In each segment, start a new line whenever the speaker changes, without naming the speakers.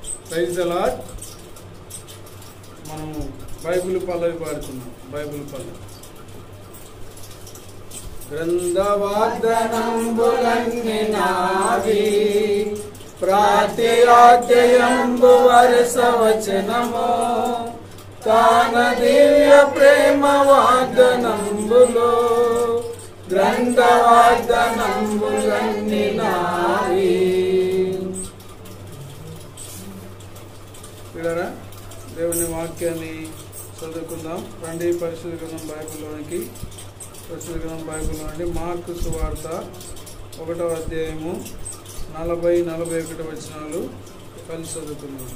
Praise a lot మనము Bible పల్లవి పాడుతున్నాం బైబిల్ పల్లవి గ్రంథవాగ్దనంబులన్ని నావి ప్రాతియాధ్యయంబు వరస వచనము కాన దివ్య ప్రేమ వాగ్దనంబులు గ్రంథవాగ్దనంబులన్ని నావి పిల్లరా దేవుని వాక్యాన్ని చదువుకుందాం రండి పరిశుద్ధ గ్రంథం బైబిల్లోనికి పరిశుద్ధ గ్రంథం బైబిల్లో నుండి మార్కు సువార్త ఒకటో అధ్యాయము నలభై నలభై ఒకటి వచనాలు కలిసి చదువుకుందాం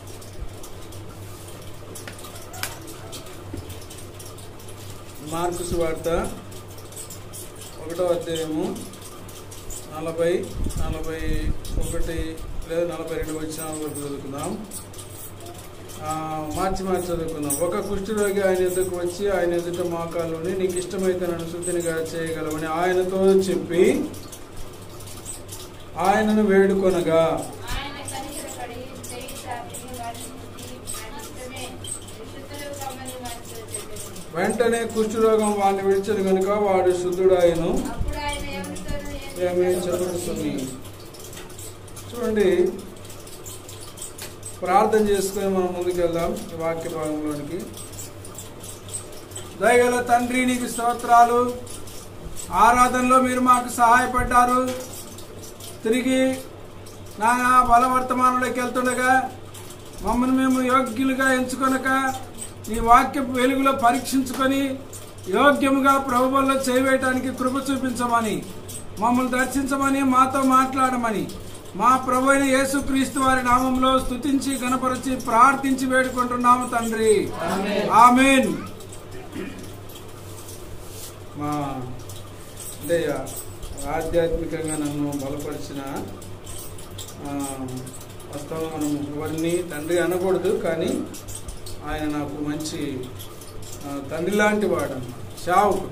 మార్కు సువార్త ఒకటో అధ్యాయము నలభై నలభై ఒకటి లేదా నలభై రెండు వచనాల వరకు చదువుకుందాం ఆ, మార్చి మార్చి చదువుకుందాం ఒక కుష్ఠరోగి ఆయన ఎదుకు వచ్చి ఆయన ఎదుట మోకాలుని నీకు ఇష్టమైతే నన్ను శుద్ధినిగా చేయగలవని ఆయనతో చెప్పి ఆయనను వేడుకొనగా
ఆయన కనికరపడి చేయి చాపి వారిని ముట్టి ఆయన ఇష్టమే విశుద్ధులు కమ్మని వారితో చెప్పెను.
వెంటనే కుష్ఠరోగం వాడిని విడిచదు కనుక వాడు శుద్ధుడాయను
అప్పుడు ఆయన ఎవరితోనూ
ఏమి
ఏం
చదువుతుంది చూడండి ప్రార్థన చేసుకొని మనం ముందుకెళ్దాం ఈ వాక్య భాగంలోనికి దయగల తండ్రి నీకు స్తోత్రాలు ఆరాధనలో మీరు మాకు సహాయపడ్డారు తిరిగి నాయన బలవర్తమానంలోకి వెళ్తుండగా మమ్మల్ని మేము యోగ్యులుగా ఎంచుకొనక నీ వాక్య వెలుగులో పరీక్షించుకొని యోగ్యముగా ప్రభువుల్లో చేయవేయటానికి కృప చూపించమని మమ్మల్ని దర్శించమని మాతో మాట్లాడమని మా ప్రభు అయిన యేసుక్రీస్తు వారి నామంలో స్తుతించి గణపరిచి ప్రార్థించి వేడుకుంటున్నాము తండ్రి ఆమెన్ మా అంటే ఆధ్యాత్మికంగా నన్ను బలపరిచిన ఆ, వాస్తవం మనం ఎవరిని తండ్రి అనకూడదు కానీ ఆయన నాకు మంచి ఆ, తండ్రి లాంటి వాడు షావుకు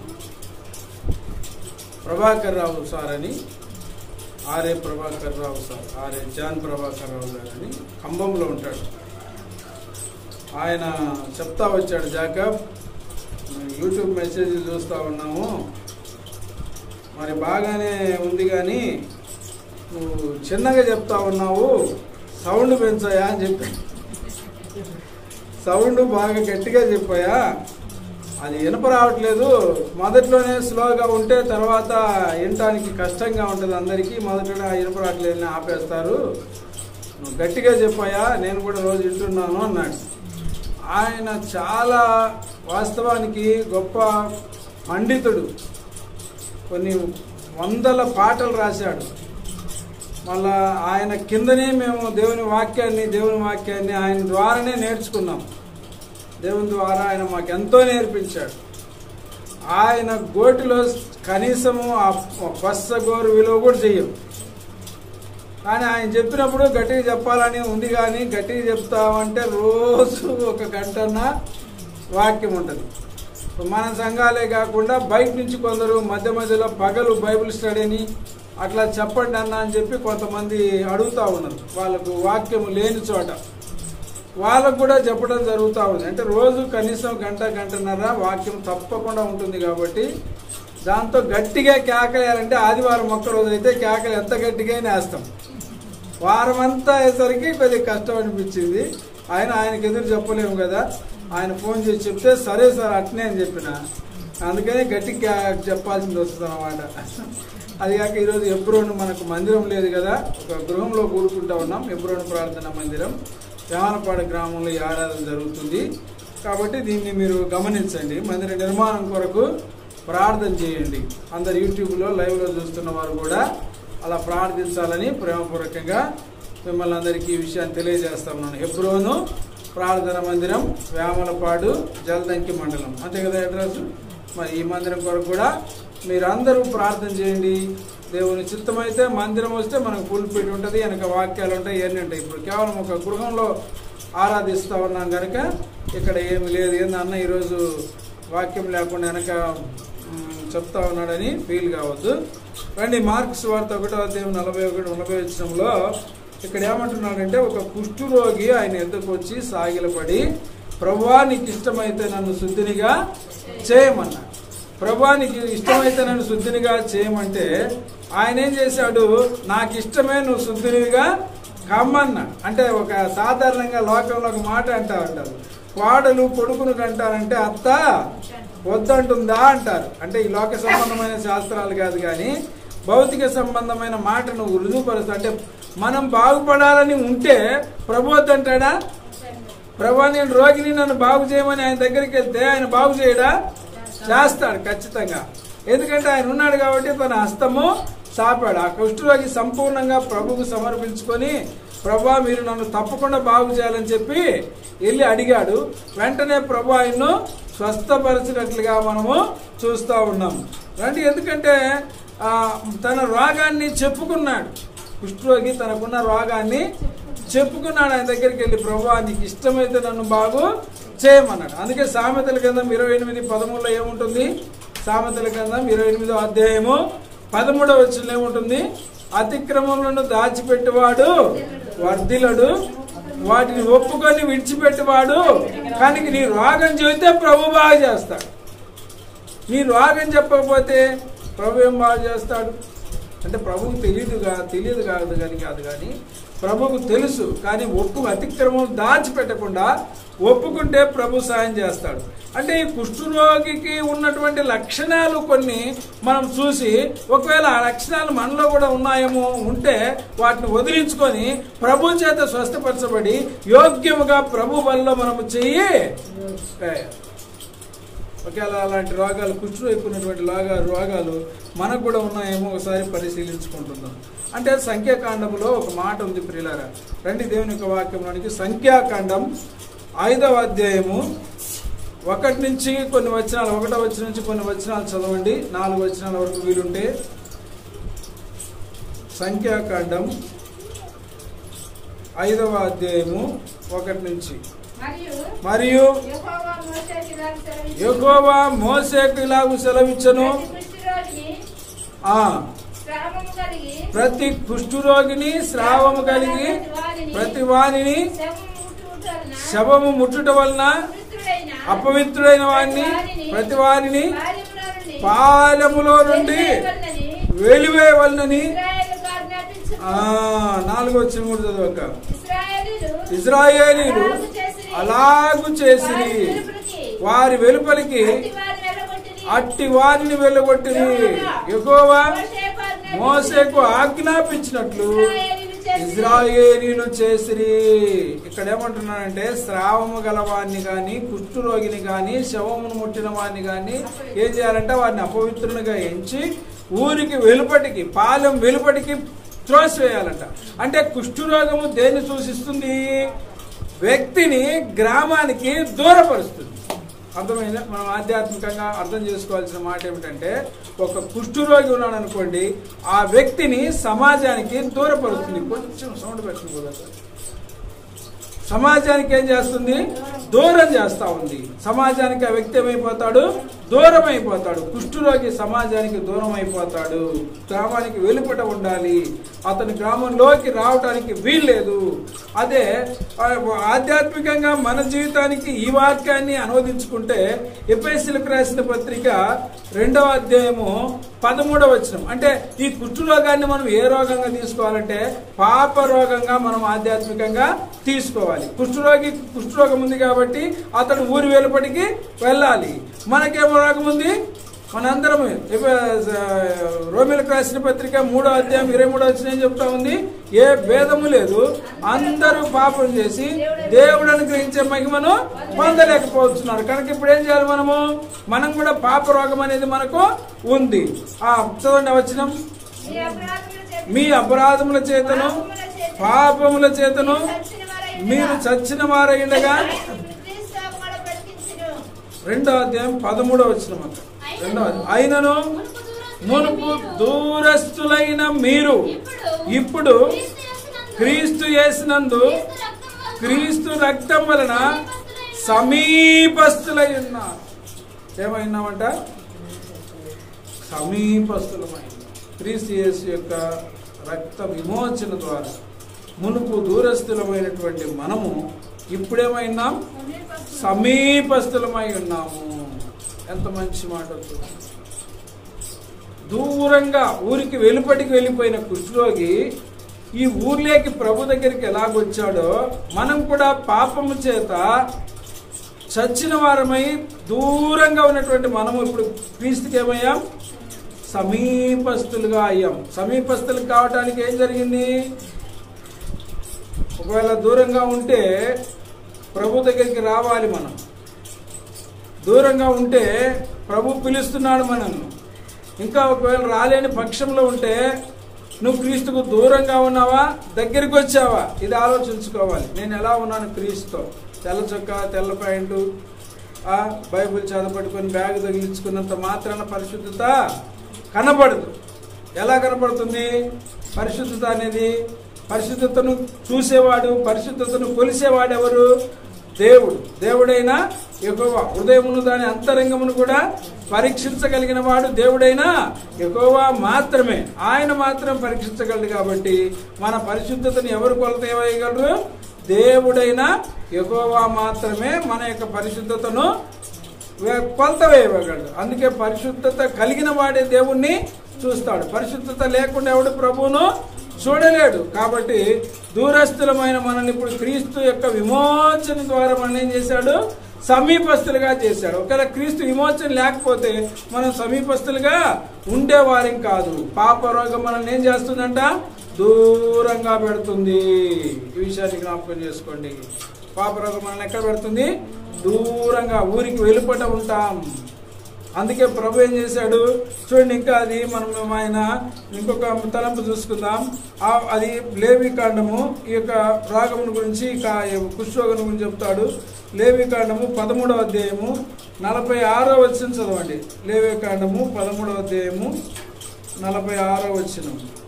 ప్రభాకర్ రావు సార్ అని RA Prabhakar Rao sir RA John Prabhakar Rao గారు అని ఖమ్మంలో ఉంటాడు ఆయన చెప్తా వచ్చాడు జాకబ్ మేము యూట్యూబ్ మెసేజ్లు చూస్తూ ఉన్నాము మరి బాగానే ఉంది కానీ నువ్వు చిన్నగా చెప్తా ఉన్నావు సౌండ్ పెంచాయా అని చెప్పి సౌండ్ బాగా గట్టిగా చెప్పాయా అది వినప రావట్లేదు మొదట్లోనే స్లోగా ఉంటే తర్వాత వినటానికి కష్టంగా ఉంటుంది అందరికీ మొదటనే వినప రావట్లేదని ఆపేస్తారు నువ్వు గట్టిగా చెప్పాయా నేను కూడా రోజు వింటున్నాను అన్నాడు ఆయన చాలా వాస్తవానికి గొప్ప పండితుడు కొన్ని వందల పాటలు రాశాడు మళ్ళా ఆయన కిందనే మేము దేవుని వాక్యాన్ని దేవుని వాక్యాన్ని ఆయన ద్వారానే నేర్చుకున్నాం దేవుని ద్వారా ఆయన మాకు ఎంతో నేర్పించాడు ఆయన గోటిలో కనీసము ఆ పస్స గోరు విలువ కూడా చెయ్యం కానీ ఆయన చెప్పినప్పుడు గట్టిగా చెప్పాలని ఉంది కానీ గట్టిగా చెప్తామంటే రోజు ఒక గంటన్న వాక్యం ఉంటుంది మన సంఘాలే కాకుండా బయట నుంచి కొందరు మధ్య మధ్యలో పగలు బైబిల్ స్టడీని అట్లా చెప్పండి అన్న అని చెప్పి కొంతమంది అడుగుతా ఉన్నారు వాళ్ళకు వాక్యం లేని చోట వాళ్ళకు కూడా చెప్పడం జరుగుతూ ఉంది అంటే రోజు కనీసం గంట గంటన్నర వాక్యం తప్పకుండా ఉంటుంది కాబట్టి దాంతో గట్టిగా కేకలేయాలంటే ఆదివారం ఒక్క రోజు అయితే కేకలు ఎంత గట్టిగా వేస్తాం వారం అంతా అయ్యేసరికి కొద్దిగా కష్టం అనిపించింది ఆయన ఆయనకి ఎదురు చెప్పలేము కదా ఆయన ఫోన్ చేసి చెప్తే సరే సార్ అట్నే అని చెప్పిన అందుకని గట్టిగా చెప్పాల్సింది వస్తుంది అనమాట అది కాక ఈరోజు ఎబ్రోన్ మనకు మందిరం లేదు కదా ఒక గృహంలో కూడుకుంటా ఉన్నాం ఎబ్రోన్ ప్రార్థన మందిరం దేవనపాడు గ్రామంలో ఈ ఆరాధన జరుగుతుంది కాబట్టి దీన్ని మీరు గమనించండి మందిర నిర్మాణం కొరకు ప్రార్థన చేయండి అందరు యూట్యూబ్లో లైవ్లో చూస్తున్న వారు కూడా అలా ప్రార్థించాలని ప్రేమపూర్వకంగా మిమ్మల్ని అందరికీ ఈ విషయాన్ని తెలియజేస్తా ఉన్నాను హెబ్రోను ప్రార్థన మందిరం వేమలపాడు జలదంకి మండలం అంతే కదా అడ్రస్ మరి ఈ మందిరం కొరకు కూడా మీరందరూ ప్రార్థన చేయండి దేవుని చిత్తమైతే మందిరం వస్తే మనకు పుల్పిట్ ఉంటుంది వెనక వాక్యాలు ఉంటాయి ఇవన్నీ ఉంటాయి ఇప్పుడు కేవలం ఒక గృహంలో ఆరాధిస్తూ ఉన్నాం కనుక ఇక్కడ ఏమి లేదు ఏందన్న ఈరోజు వాక్యం లేకుండా వెనక మ్, చెప్తా ఉన్నాడని ఫీల్ కావద్దు రండి మార్క్స్ వార్త ఒకటో అధ్యాయం నలభై ఒకటి నలభై వచ్చంలో ఇక్కడ ఏమంటున్నాడంటే ఒక కుష్ఠురోగి ఆయన ఎద్దకు వచ్చి సాగిలపడి ప్రభువా నీకు ఇష్టమైతే నన్ను శుద్ధినిగా చేయమన్నాడు ప్రభువా నీకు ఇష్టమైతే నన్ను శుద్ధినిగా చేయమంటే ఆయన ఏం చేశాడు నాకు ఇష్టమే నువ్వు శుద్ధినిగా కమ్మన్నాడు అంటే ఒక సాధారణంగా లోకంలో ఒక మాట అంటా ఉంటారు కోడలు కొడుకును కంటారంటే అత్త వద్దంటుందా అంటారు అంటే ఈ లోక సంబంధమైన శాస్త్రాలు కాదు కానీ భౌతిక సంబంధమైన మాటను రుజువుపరుస్తా అంటే మనం బాగుపడాలని ఉంటే ప్రభు వద్దంటాడా ప్రభా నేను రోగిని నన్ను బాగు చేయమని ఆయన దగ్గరికి వెళ్తే ఆయన బాగు చేయడా చేస్తాడు ఖచ్చితంగా ఎందుకంటే ఆయన ఉన్నాడు కాబట్టి తన హస్తము సాపాడు ఆ కుష్ఠరోగి సంపూర్ణంగా ప్రభుకు సమర్పించుకొని ప్రభా మీరు నన్ను తప్పకుండా బాగు చేయాలని చెప్పి వెళ్ళి అడిగాడు వెంటనే ప్రభు ఆయన్ను స్వస్థపరిచినట్లుగా మనము చూస్తూ ఉన్నాం రండి ఎందుకంటే ఆ, తన రోగాన్ని చెప్పుకున్నాడు కుష్ఠరోగి తనకున్న రోగాన్ని చెప్పుకున్నాడు ఆయన దగ్గరికి వెళ్ళి ప్రభా నీకు ఇష్టమైతే నన్ను బాగు చేయమన్నాడు అందుకే సామెతల గ్రంథం ఇరవై ఎనిమిది పదమూడులో ఏముంటుంది సామెతల గ్రంథం ఇరవై ఎనిమిదో అధ్యాయము పదమూడవ వచ్చిన ఏముంటుంది అతిక్రమములను దాచిపెట్టువాడు వర్ధిలడు వాటిని ఒప్పుకొని విడిచిపెట్టువాడు కానీ నీ రోగం చెబితే ప్రభు బాగా చేస్తాడు నీ రోగం చెప్పకపోతే ప్రభు ఏం బాగా చేస్తాడు అంటే ప్రభువుకు తెలియదుగా తెలియదు కాదు కానీ కాదు కానీ ప్రభువుకు తెలుసు కానీ ఒప్పు అతిక్రమం దాచిపెట్టకుండా ఒప్పుకుంటే ప్రభు సాయం చేస్తాడు అంటే ఈ కుష్ఠరోగికి ఉన్నటువంటి లక్షణాలు కొన్ని మనం చూసి ఒకవేళ ఆ లక్షణాలు మనలో కూడా ఉన్నాయేమో ఉంటే వాటిని వదిలించుకొని ప్రభు చేత స్వస్థపరచబడి యోగ్యముగా ప్రభు వల్ల మనము చెయ్యి ఏ, ఒకవేళ అలాంటి రోగాలు కుష్టు వైపు ఉన్నటువంటి రోగా రోగాలు మనకు కూడా ఉన్నాయేమో ఒకసారి పరిశీలించుకుంటున్నాం అంటే సంఖ్యాకాండంలో ఒక మాట ఉంది ప్రియులారా రండి దేవుని యొక్క వాక్యంలోనికి సంఖ్యాకాండం ఐదవ అధ్యాయము ఒకటి నుంచి కొన్ని వచనాలు ఒకటో వచ్చిన నుంచి కొన్ని వచనాలు చదవండి నాలుగు వచనాల వరకు వీలుంటే సంఖ్యాకాండం ఐదవ అధ్యాయము ఒకటి నుంచి
మరియు
మరియు
యెహోవా మోషేకి ఇలాగ సెలవిచ్చాడు.
యెహోవా మోసేకు ఇలాగు సెలవిచ్చను
ప్రతి కుష్ఠరోగిని
ఆ
శ్రావము కలిగి
ప్రతి కుష్ఠురోగిని స్రావము కలిగి ప్రతి వానిని
శవము
శవము
ముట్టుట వలన
ముట్టుట వలన
పవిత్రుడైన
అపవిత్రుడైన వారిని ప్రతి వారిని
బాల్యములో నుండి
పాలములో నుండి
వెలివేయవలెనని
వెలివేయవలనని
ఇశ్రాయేలుకు ఆజ్ఞాపించును.
ఆ నాలుగో వచ్చిన మూడు చదవక
ఇశ్రాయేలీయులు
ఇజ్రాయేలీలు అలాగు చేసిరి
వారి వెలుపలికి
వారి వెలుపలికి
అట్టి వారిని వెళ్ళగొట్టిరి.
అట్టి వారిని వెళ్ళగొట్టిరి యెహోవా మోసేకు ఆజ్ఞాపించినట్లు ఇజ్రాయేలీలు చేసిరి ఇక్కడ ఏమంటున్నాడంటే స్రావము గల వాడిని గాని కుష్ఠురోగిని గాని శవమును ముట్టిన వాడిని గాని ఏం చేయాలంటే వారిని అపవిత్రునిగా ఎంచి ఊరికి వెలుపటికి పాలెం వెలుపటికి త్రోసివేయాలంట అంటే కుష్ఠురోగము దేన్ని సూచిస్తుంది వ్యక్తిని గ్రామానికి దూరపరుస్తుంది అర్థమైందా మనం ఆధ్యాత్మికంగా అర్థం చేసుకోవాల్సిన మాట ఏమిటంటే ఒక కుష్ఠురోగి ఉన్నాడు అనుకోండి ఆ వ్యక్తిని సమాజానికి దూరపరుస్తుంది కొంచెం సౌండ్ పెట్టండి కదా సార్. సమాజానికి ఏం చేస్తుంది దూరం చేస్తా ఉంది సమాజానికి ఆ వ్యక్తి ఏమైపోతాడు దూరం అయిపోతాడు కుష్ఠురోగి సమాజానికి దూరం అయిపోతాడు గ్రామానికి వెలుపట ఉండాలి అతని గ్రామంలోకి రావడానికి వీల్లేదు అదే ఆ, ఆధ్యాత్మికంగా మన జీవితానికి ఈ వాక్యాన్ని అనువదించుకుంటే ఎపిఎస్సీలకు రాసిన పత్రిక రెండవ అధ్యాయము పదమూడవ వచనం అంటే ఈ కుష్ఠు రోగాన్ని మనం ఏ రోగంగా తీసుకోవాలంటే పాప రోగంగా మనం ఆధ్యాత్మికంగా తీసుకోవాలి కుష్ఠరోగి కుష్ఠరోగం ఉంది కాబట్టి అతడు ఊరి వెలుపటికి వెళ్ళాలి మనకేమో రోగం ఉంది మనందరం రోమిలకు రాసిన పత్రిక మూడో అధ్యాయం ఇరవై మూడో వచ్చిన ఏం చెప్తా ఉంది ఏ భేదము లేదు అందరూ పాపం చేసి దేవుడు అనుగ్రహించే మహిమను పొందలేకపోతున్నారు కనుక ఇప్పుడు ఏం చేయాలి మనము మనం కూడా పాప రోగం అనేది మనకు ఉంది ఆ చదవండి వచనం
మీ అపరాధముల చేత
మీ అపరాధముల చేతను పాపముల చేతను మీరు చచ్చిన వారైండగా
క్రీస్తు కూడా బ్రతికించును.
రెండో అధ్యాయం పదమూడో వచ్చిన రెండో అధ్యాయం. అయినను మునుపు దూరస్తులైన మీరు ఇప్పుడు క్రీస్తు చేసినందు క్రీస్తు రక్తం వలన సమీపస్తులై ఉన్నారు ఏమైనామంట సమీపస్తులమైన క్రీస్తు యేసు యొక్క రక్త విమోచన ద్వారా మునుపు దూరస్థులమైనటువంటి మనము ఇప్పుడేమైనాం సమీపస్థులమై ఉన్నాము ఎంత మంచి మాట చూడండి. దూరంగా ఊరికి వెలుపటికి వెళ్ళిపోయిన కుష్ఠరోగి ఈ ఊర్లోకి ప్రభు దగ్గరికి ఎలాగొచ్చాడో మనం కూడా పాపము చేత చచ్చిన వారమై దూరంగా ఉన్నటువంటి మనము ఇప్పుడు క్రీస్తుకి ఏమయ్యాం సమీపస్తులుగా అయ్యాం సమీపస్తులు కావడానికి ఏం జరిగింది ఒకవేళ దూరంగా ఉంటే ప్రభు దగ్గరికి రావాలి మనం దూరంగా ఉంటే ప్రభు పిలుస్తున్నాడు మనల్ని ఇంకా ఒకవేళ రాలేని పక్షంలో ఉంటే నువ్వు క్రీస్తుకు దూరంగా ఉన్నావా దగ్గరికి వచ్చావా ఇది ఆలోచించుకోవాలి నేను ఎలా ఉన్నాను క్రీస్తుతో తెల్ల చొక్కా తెల్ల ప్యాంటు ఆ, బైబిల్ చదవబట్టుకొని బ్యాగ్ తగిలించుకున్నంత మాత్రాన పరిశుద్ధత కనబడదు ఎలా కనబడుతుంది పరిశుద్ధత అనేది పరిశుద్ధతను చూసేవాడు పరిశుద్ధతను కొలిసేవాడు ఎవరు దేవుడు దేవుడైన ఎక్కువ హృదయమును దాని అంతరంగమును కూడా పరీక్షించగలిగిన వాడు దేవుడైనా ఎక్కువ మాత్రమే ఆయన మాత్రం పరీక్షించగలడు కాబట్టి మన పరిశుద్ధతను ఎవరు కొలత వేయగలరు దేవుడైన ఎక్కువ మాత్రమే మన యొక్క పరిశుద్ధతను వే- కొలత వేయగలడు అందుకే పరిశుద్ధత కలిగిన వాడే దేవుణ్ణి చూస్తాడు పరిశుద్ధత లేకుండా ఎవడు ప్రభువును చూడలేడు కాబట్టి దూరస్థులమైన మనల్ని ఇప్పుడు క్రీస్తు యొక్క విమోచన ద్వారా మనం ఏం చేశాడు సమీపస్తులుగా చేశాడు ఒకవేళ క్రీస్తు విమోచన లేకపోతే మనం సమీపస్తులుగా ఉండేవారం కాదు పాప రోగం మనల్ని ఏం చేస్తుందంట దూరంగా పెడుతుంది ఈ విషయాన్ని జ్ఞాపకం చేసుకోండి పాప రోగం మనల్ని ఎక్కడ పెడుతుంది దూరంగా ఊరికి వెళ్ళిపోట ఉంటాం అందుకే ప్రభు ఏం చేశాడు చూడండి ఇంకా అది మనం ఆయన ఇంకొక తలంపు చూసుకుందాం ఆ అది లేవి కాండము ఈ యొక్క రాగమును గురించి కుష్ఠరోగం గురించి చెప్తాడు లేవి కాండము పదమూడవ అధ్యాయము నలభై ఆరో వచ్చిన చదవండి లేవి కాండము పదమూడవ అధ్యాయము నలభై ఆరో వచ్చిన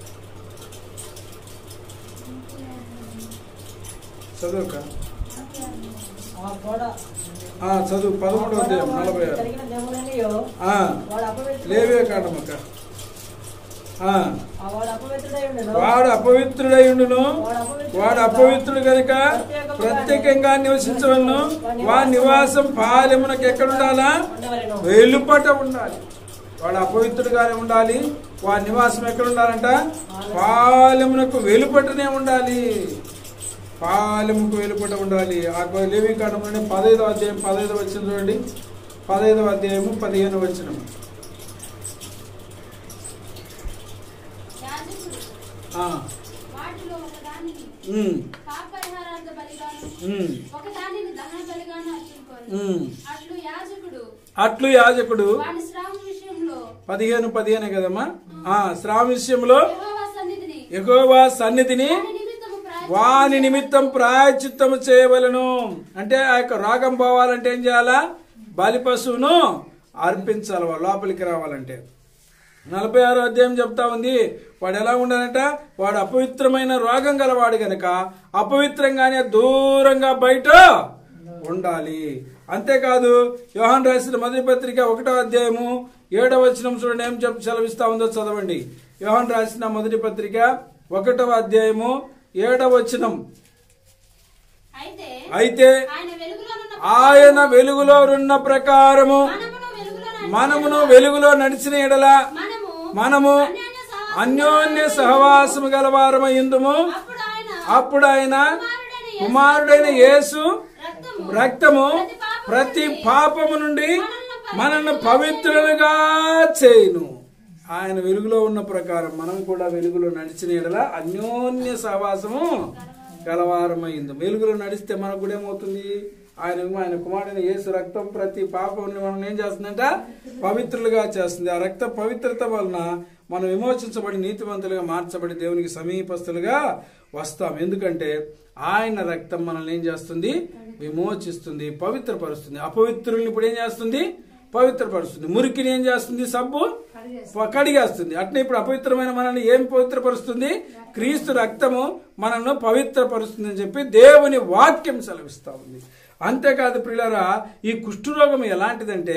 చదువుక
ఆ గోడ
ఆ, చదువు పదమూడవ అధ్యాయం నలభై ఆరు
జరిగిన దెబ్బలన్నయో
ఆ,
వాడు అపవిత్రుడు
లేవే కాండమక్క ఆ
ఆ వాడు అపవిత్రుడై ఉండెను.
వాడు అపవిత్రుడయుండును
వాడు అపవిత్రుడు
వాడు అపవిత్రుడు గనుక ప్రత్యేకంగా నివసించవలను వాడి నివాసం పాలెమునకు ఎక్కడుండాలా
ఉండవలెను.
వెలుపట ఉండాలి వాడు అపవిత్రుడుగానే ఉండాలి వాడి నివాసం ఎక్కడ ఉండాలంట పాలెమునకు వెలుపటనే ఉండాలి పాలెముకు వెలుపట ఉండాలి ఆ లేవి కాండంలోనే పదహైదవ అధ్యాయం పదహైదవ వచ్చిన చూడండి పదహైదవ అధ్యాయము పదిహేను వచ్చిన
యాజకుడు వాటిలో ఒకదానిని పాపరిహారార్థ బలిగాను ఒకదానిని దహన బలిగాను అర్చుకోను అట్లు యాజకుడు
అట్లు యాజకుడు
వాడి శ్రావం విషయంలో
పదిహేను పదిహేను కదమ్మా ఆ శ్రావ విషయంలో
యెహోవా సన్నిధిని
ఎగోవా సన్నిధిని
వాని నిమిత్తము ప్రాయశ్చిత్తము
వాని నిమిత్తం ప్రాయచిత్తము చేయవలను అంటే ఆ యొక్క రోగం పోవాలంటే ఏం చేయాలా బలి పశువును అర్పించాలి వాళ్ళు లోపలికి రావాలంటే నలభై ఆరో అధ్యాయం చెప్తా ఉంది వాడు ఎలా ఉండాలంట వాడు అపవిత్రమైన రోగం గలవాడు గనక అపవిత్రంగానే దూరంగా బయట ఉండాలి అంతేకాదు యోహాన్ రాసిన మొదటి పత్రిక ఒకటో అధ్యాయము ఏడవ వచనం చూడండి ఏం చెప్పి సెలవిస్తా ఉందో చదవండి యోహాన్ రాసిన మొదటి పత్రిక ఒకటవ అధ్యాయము ఏడవ వచనం
అయితే
అయితే
ఆయన వెలుగులోనున్న
ఆయన వెలుగులో ఉన్న ప్రకారము
మనమును వెలుగులో నడిచిన
మనమును వెలుగులో నడిచిన ఎడల
మనము
మనము
అన్యోన్య సహవాసము
అన్యోన్య సహవాసము గలవారమయ్యుందుము
అప్పుడు ఆయన
అప్పుడు ఆయన
కుమారుడైన యేసు
కుమారుడైన యేసు
రక్తము
రక్తము ప్రతి పాపము నుండి మనల్ని పవిత్రులుగా చేయును ఆయన వెలుగులో ఉన్న ప్రకారం మనం కూడా వెలుగులో నడిచిన ఎడల అన్యోన్య సహవాసము గలవారమైంది వెలుగులో నడిస్తే మనకు కూడా ఏమవుతుంది ఆయన ఆయన కుమారుడైన యేసు రక్తం ప్రతి పాపం మనం ఏం చేస్తుందంట పవిత్రులుగా చేస్తుంది ఆ రక్త పవిత్రత వలన మనం విమోచించబడి నీతివంతులుగా మార్చబడి దేవునికి సమీపస్తులుగా వస్తాం ఎందుకంటే ఆయన రక్తం మనల్ని ఏం చేస్తుంది విమోచిస్తుంది పవిత్రపరుస్తుంది అపవిత్రుల్ని ఇప్పుడు ఏం చేస్తుంది పవిత్రపరుస్తుంది మురికిని ఏం చేస్తుంది సబ్బు ప- కడిగేస్తుంది అట్నే ఇప్పుడు అపవిత్రమైన మనల్ని ఏం పవిత్రపరుస్తుంది క్రీస్తు రక్తము మనల్ని పవిత్రపరుస్తుంది అని చెప్పి దేవుని వాక్యం సెలవిస్తా ఉంది అంతేకాదు ప్రియులారా ఈ కుష్ఠరోగం ఎలాంటిదంటే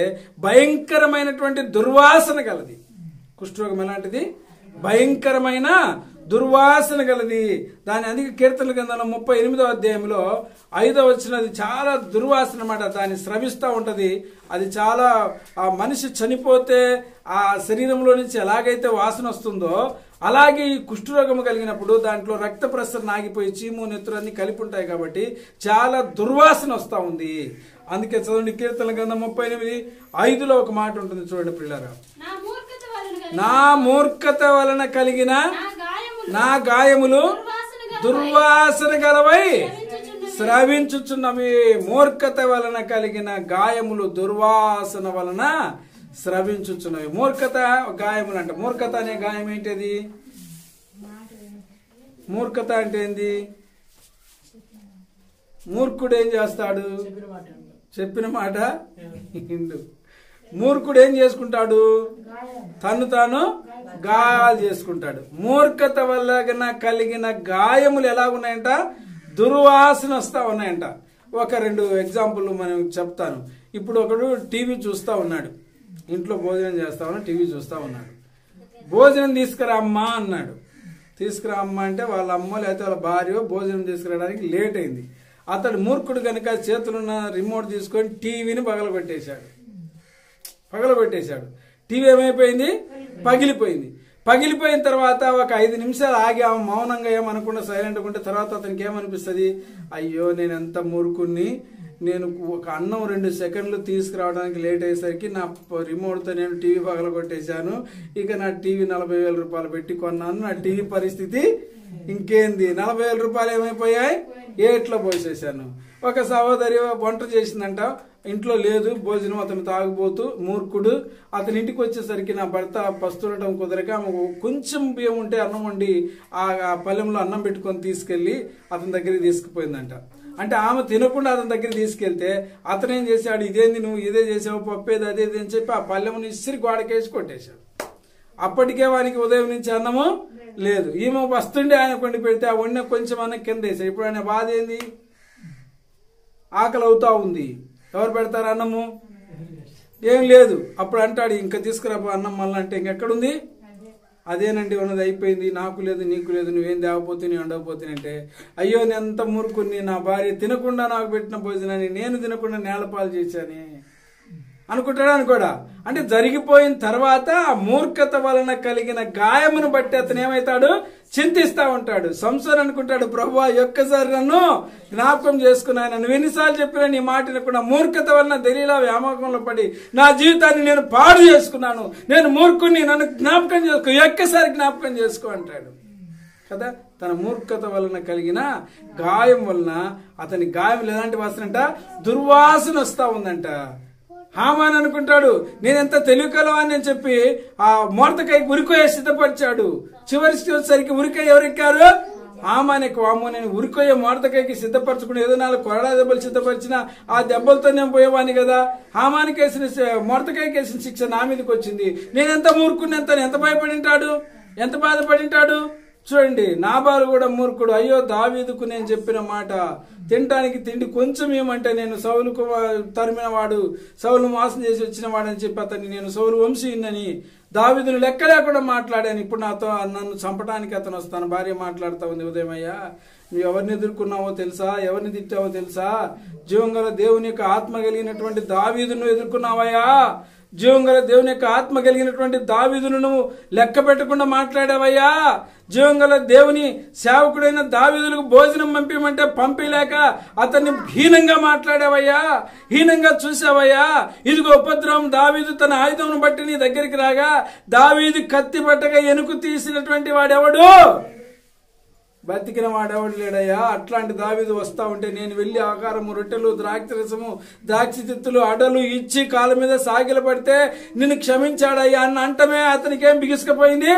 భయంకరమైనటువంటి దుర్వాసన గలది కుష్ఠరోగం ఎలాంటిది భయంకరమైన దుర్వాసన గలది దాని అందుకే కీర్తన గ్రంథంలో ముప్పై ఎనిమిదో అధ్యాయంలో ఐదో వచ్చినది చాలా దుర్వాసన అన్నమాట దాన్ని స్రవిస్తూ ఉంటది అది చాలా ఆ మనిషి చనిపోతే ఆ శరీరంలో నుంచి ఎలాగైతే వాసన వస్తుందో అలాగే ఈ కుష్ఠరోగం కలిగినప్పుడు దాంట్లో రక్త ప్రసరణ ఆగిపోయి చీము నెత్తురు అన్ని కలిపి ఉంటాయి కాబట్టి చాలా దుర్వాసన వస్తూ ఉంది అందుకే చదవండి కీర్తన గ్రంథం ముప్పై ఎనిమిది ఐదులో ఒక మాట ఉంటుంది చూడండి పిల్లరా
నా మూర్ఖత వలన కలిగిన
నా మూర్ఖత వలన కలిగిన
నా గాయములు
నా గాయములు
దుర్వాసన గలవై
దుర్వాసన గలవై
స్రవించుచున్నవి.
స్రవించుచున్నవి మూర్ఖత వలన కలిగిన గాయములు దుర్వాసన వలన స్రవించుచున్నవి మూర్ఖత గాయములు అంట మూర్ఖత అనే గాయం ఏంటిది మూర్ఖత అంటే ఏంది మూర్ఖుడు ఏం చేస్తాడు
చెప్పిన మాట విను.
చెప్పిన మాట ఇండు మూర్ఖుడు ఏం చేసుకుంటాడు తను తాను గాయాలు చేసుకుంటాడు మూర్ఖత వల్ల గన కలిగిన గాయములు ఎలా ఉన్నాయంట దుర్వాసన వస్తా ఉన్నాయంట ఒక రెండు ఎగ్జాంపుల్ మనం చెప్తాను ఇప్పుడు ఒకడు టీవీ చూస్తా ఉన్నాడు ఇంట్లో భోజనం చేస్తా ఉన్నాడు టీవీ చూస్తా ఉన్నాడు భోజనం తీసుకురా అమ్మా అన్నాడు తీసుకురా అమ్మా అంటే వాళ్ళ అమ్మ లేకపోతే వాళ్ళ భార్య భోజనం తీసుకురావడానికి లేట్ అయింది అతడు మూర్ఖుడు కనుక చేతులున్న రిమోట్ తీసుకొని టీవీని పగలగొట్టేశాడు పగలగొట్టేశాడు టీవీ ఏమైపోయింది పగిలిపోయింది పగిలిపోయిన తర్వాత ఒక ఐదు నిమిషాలు ఆగాము మౌనంగా ఏమనుకుండా సైలెంట్ ఉంటే తర్వాత అతనికి ఏమనిపిస్తుంది అయ్యో నేను ఎంత మూర్ఖుణ్ణి నేను ఒక అన్నం రెండు సెకండ్లు తీసుకురావడానికి లేట్ అయ్యేసరికి నా ప- రిమోట్తో నేను టీవీ పగలగొట్టేశాను ఇక నా టీవీ నలభై వేల రూపాయలు పెట్టి కొన్నాను నా టీవీ పరిస్థితి ఇంకేంది నలభై వేల రూపాయలు ఏమైపోయాయి ఏట్లో పోసేశాను ఒక సహోదరి వంట చేసిందంట ఇంట్లో లేదు భోజనం అతను తాగుబోతూ మూర్ఖుడు అతని ఇంటికి వచ్చేసరికి నా భర్త పస్తుండటం కుదరక ఆమెకు కొంచెం బియ్యం ఉంటే అన్నం వండి ఆ ఆ పల్లెంలో అన్నం పెట్టుకొని తీసుకెళ్లి అతని దగ్గరికి తీసుకుపోయిందంట అంటే ఆమె తినకుండా అతని దగ్గర తీసుకెళ్తే అతను ఏం చేశాడు ఇదేంది నువ్వు ఇదే చేసావు పప్పేది అదే ఇది అని చెప్పి ఆ పల్లెముని ఇసిరి గోడకేసి కొట్టేశాడు అప్పటికే వానికి ఉదయం నుంచి అన్నము లేదు ఈమె వస్తుండే ఆయన కొండి పెడితే ఆ వండిన కొంచెం అన్న కింద వేసాడు ఇప్పుడు ఆయన బాధ ఏంది ఆకలి అవుతా ఉంది ఎవరు పెడతారు అన్నము ఏం లేదు అప్పుడు అంటాడు ఇంకా తీసుకురా పో అన్నం మళ్ళీ అంటే ఇంకెక్కడుంది అదేనండి ఉన్నది అయిపోయింది నాకు లేదు నీకు లేదు నువ్వేం తేవపోతే నేను ఉండకపోతే అంటే అయ్యో నేను ఎంత మూర్ఖుని నా భార్య తినకుండా నాకు పెట్టిన భోజనాన్ని నేను తినకుండా నేలపాలు చేశానే అనుకుంటాడా అనుకోడా అంటే జరిగిపోయిన తర్వాత ఆ మూర్ఖత వలన కలిగిన గాయమును బట్టి అతను ఏమవుతాడు చింతిస్తా ఉంటాడు సంసారం అనుకుంటాడు ప్రభు ఒక్కసారి నన్ను జ్ఞాపకం చేసుకున్నాను నువ్వు ఎన్నిసార్లు చెప్పినా నీ మాట వినకుండా మూర్ఖత వలన దలీలా వ్యామోకంలో పడి నా జీవితాన్ని నేను పాడు చేసుకున్నాను నేను మూర్ఖుని నన్ను జ్ఞాపకం చేసుకో ఒక్కసారి జ్ఞాపకం చేసుకో అంటాడు కదా తన మూర్ఖత వలన కలిగిన గాయం వలన అతని గాయం ఎలాంటి వాసన అంట దుర్వాసన వస్తా ఉందంట హామాన్ అనుకుంటాడు నేనెంత తెలివికలవాన్ని అని చెప్పి ఆ మోర్తకాయ ఉరికోయ సిద్ధపరిచాడు చివరికి వచ్చేసరికి ఉరికాయ ఎవరెక్కారు హామానికి వామో నేను ఉరికోయ మోర్తకాయకి సిద్ధపరచుకుని ఏదో నాలుగు కొరడా దెబ్బలు సిద్ధపరిచిన ఆ దెబ్బలతో నేను పోయేవాని కదా హామానికి వేసిన మోర్తకాయకి వేసిన శిక్ష నా మీదకి వచ్చింది నేనెంత మూర్ఖుని ఎంత ఎంత భయపడింటాడు ఎంత బాధపడింటాడు చూడండి నాబాలు కూడా మూర్ఖుడు అయ్యో దావీదుకు నేను చెప్పిన మాట తినడానికి తిండి కొంచెం ఏమంటే నేను సౌలుకు తరిమిన వాడు సౌలు మోసం చేసి వచ్చిన వాడని చెప్పి అతన్ని నేను సౌలు వంశీయున్నని దావీదును లెక్క లేకుండా మాట్లాడాను ఇప్పుడు నాతో నన్ను చంపడానికి అతను వస్తాను భార్య మాట్లాడుతా ఉంది ఉదయమయ్యా నువ్వు ఎవరిని ఎదుర్కొన్నావో తెలుసా ఎవరిని తిట్టావో తెలుసా జీవంగల దేవుని యొక్క ఆత్మ కలిగినటువంటి దావీదును ఎదుర్కొన్నావయ్యా జీవంగల దేవుని యొక్క ఆత్మ కలిగినటువంటి దావీదును నువ్వు లెక్క పెట్టకుండా మాట్లాడావయ్యా జీవంగల దేవుని సేవకుడైన దావీదులకు భోజనం పంపించమంటే పంపిలేక అతన్ని హీనంగా మాట్లాడావయ్యా హీనంగా చూసావయ్యా ఇదిగో ఉపద్రవం దావీదు తన ఆయుధమును బట్టి నీ దగ్గరికి రాగా దావీదు కత్తి పట్టగా ఎనుకు తీసినటువంటి వాడెవడు బతికిన వాడెవడు లేడయ్యా అట్లాంటి దావీదు వస్తా ఉంటే నేను వెళ్ళి ఆకారము రొట్టెలు ద్రాక్షరసము ద్రాక్ష తిత్తులు అడలు ఇచ్చి కాళ్ళ మీద సాగిల పడితే నిన్ను క్షమించాడయ్యా అన్న అంటమే అతనికి ఏం బిగుసుకపోయింది